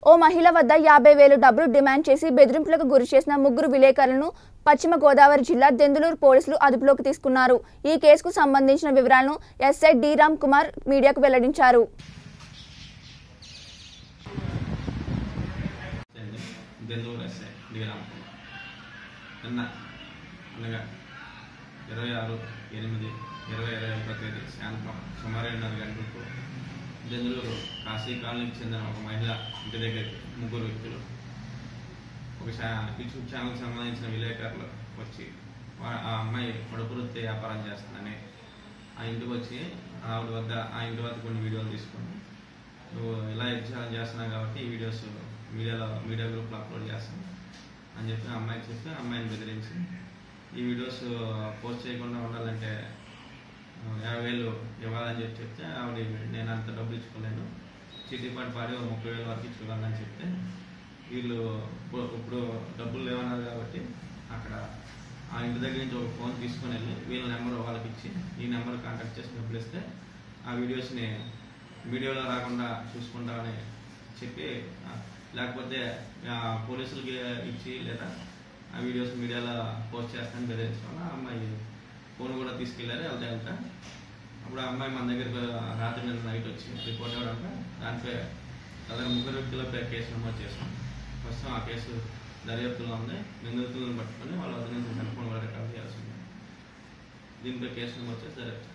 ఓ మహిళ వద్ద యాభై వేలు డబ్బులు డిమాండ్ చేసి బెదిరింపులకు గురి చేసిన ముగ్గురు విలేకరులను పశ్చిమ గోదావరి జిల్లా దెందులూరు పోలీసులు అదుపులోకి తీసుకున్నారు ఈ కేసుకు సంబంధించిన వివరాలను ఎస్ఐ డి రామ్ కుమార్ మీడియాకు వెల్లడించారు అండి దెందూరు ఎస్ఐ దిగరామ్ నిన్న అనగా ఇరవై ఆరు ఎనిమిది ఇరవై ఇరవై ఒకటో తేదీ సాయంత్రం సుమారు ఏడున్నర గంటలకు దెందులూరు కాశీ కాలనీకి చెందిన ఒక మహిళ ఇంటి దగ్గరికి ముగ్గురు వ్యక్తులు ఒక ఛా- యూట్యూబ్ ఛానల్కి సంబంధించిన విలేకరులు వచ్చి వా- ఆ అమ్మాయి పొడుపు వృత్తి వ్యాపారం చేస్తుందని ఆ ఇంటికి వచ్చి ఆవిడ వద్ద ఆ ఇంటి వద్ద కొన్ని వీడియోలు తీసుకొని నువ్వు ఇలా ఎగ్జామ్ చేస్తున్నావు కాబట్టి ఈ వీడియోస్ మీడియాలో మీడియా గ్రూప్లో అప్లోడ్ చేస్తాను అని చెప్పి ఆ అమ్మాయికి చెప్పి ఆ అమ్మాయిని బెదిరించి ఈ వీడియోస్ పోస్ట్ చేయకుండా ఉండాలంటే ఆ, యాభై వేలు ఇవ్వాలని చెప్పి చెప్తే ఆవిడ నేను అంత డబ్బులు ఇచ్చుకోలేను చిట్టిపాటి పాడి ఒక ముప్పై వేలు వరకు ఇచ్చుకోవాలని చెప్తే వీళ్ళు ఇప్పుడు- ఇప్పుడు డబ్బులు లేవన్నారు కాబట్టి అక్కడ ఆ ఇంటి దగ్గర నుంచి ఒక ఫోన్ తీసుకొని వెళ్ళి వీళ్ళ నెంబర్ వాళ్ళకి ఇచ్చి ఈ నెంబర్ కాంటాక్ట్ చేసి డబ్బులు ఇస్తే ఆ వీడియోస్ని వీడియోలో రాకుండా చూసుకుంటామని చెప్పి ఆ, లేకపోతే ఆ, పోలీసులకి ఇచ్చి లేదా ఆ వీడియోస్ మీడియాలో పోస్ట్ చేస్తానని బెదిరించడం వల్ల ఆ అమ్మాయి ఫోన్ కూడా తీసుకెళ్ళారు వెళ్తా వెళ్తా అప్పుడు ఆ అమ్మాయి మన దగ్గరికి రాత్రి నిన్న నైట్ వచ్చి రిపోర్ట్ ఇవ్వడంతో దానిపై అతను ముగ్గురు వ్యక్తులపై కేసు నమోదు చేసాం ప్రస్తుతం ఆ కేసు దర్యాప్తులో ఉంది నిందితులను పట్టుకొని వాళ్ళ వద్ద నుంచి సెల్ ఫోన్ కూడా రికవర్ చేయాల్సి ఉంది దీనిపై కేసు నమోదు చేసి దర్యాప్తు